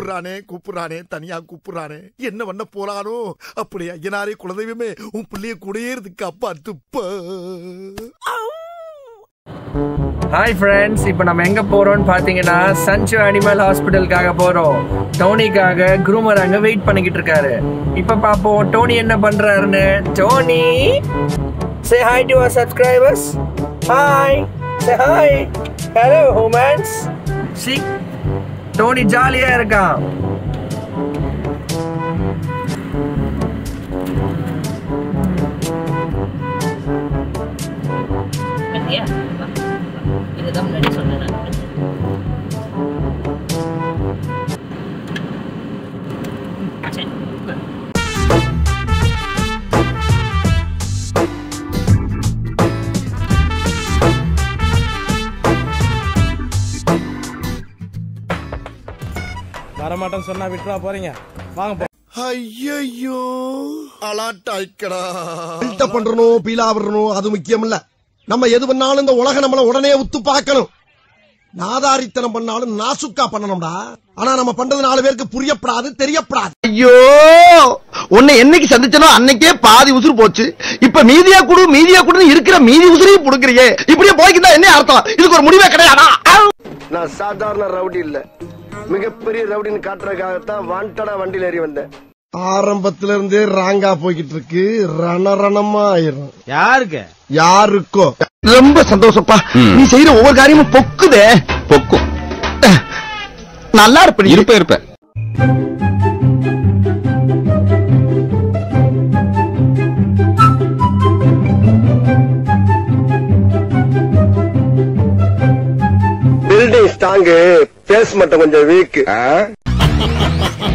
கூப்பிடுறானே கூப்பிடுறானே தனியா கூப்பிடுறானே என்ன பண்ண போறானோ அப்படி ஐயனாரே குலதெய்வமே உன் பிள்ளைய கூடயே இருக்கு அப்பா துப்ப ஹாய் ஃப்ரெண்ட்ஸ் இப்போ நம்ம எங்கே போகிறோம்னு பார்த்தீங்கன்னா சஞ்சு அனிமல் ஹாஸ்பிட்டலுக்காக போகிறோம் டோனிக்காக குரூமர் அங்கே வெயிட் பண்ணிக்கிட்டு இருக்காரு இப்போ பார்ப்போம் டோனி என்ன பண்ணுறாருன்னு Tony say hi to our subscribers hi say hi hello humans see Tony ஜாலியாக இருக்கான் பண்ணியா வா, வா. இதுதான் முன்னாடி சொன்னேன் நான் ம், சரி உட்காரு. வரமாட்டேன்னு சொன்னா விட்டுறா போறீங்க வாங்க போ ஐயோ அலாட்டாய்க்கடா பில்டப் பண்றணும் பீலா விடணும் அது முக்கியம் இல்ல நம்ம எது பண்ணாலும் இந்த உலக நம்மள உடனே உத்து பார்க்கணும் நாதாரித்தனம் பண்ணாலும் நாசுக்கா பண்ணணும்டா ஆனா நம்ம பண்றது நாலு பேருக்கு புரியப்படாது தெரியப்படாது ஐயோ உன்னை என்னைக்கு சந்திச்சனோ அன்னைக்கே பாதி உசுறு போச்சு இப்ப மீதியா குடு மீதியா குடுன்னு இருக்கிற மீதி உசுரையும் புடுக்குறியே இப்படியே போய்க்கிட்டா என்ன அர்த்தம் இதுக்கு ஒரு முடிவே கிடையாதா நான் சாதாரண ரவுடி இல்ல மிகப்பெரிய ரவுடின்னு காட்டுறதுக்காகத்தான் வாண்டடா வண்டியில ஏறி வந்தேன் ஆரம்பத்துல இருந்தே ராங்கா போய்கிட்டு இருக்கு ரணரணமா ஆயிரும் யாருக்கு யாருக்கோ ரொம்ப சந்தோஷப்பா நீ செய்யற ஒவ்வொரு காரியமும் பொக்குதே பொக்கும் நல்லா இருப்ப இருப்ப இருப்ப பில்டிங் ஸ்ட்ராங்கு பேஸ் மட்டும் கொஞ்சம் வீக்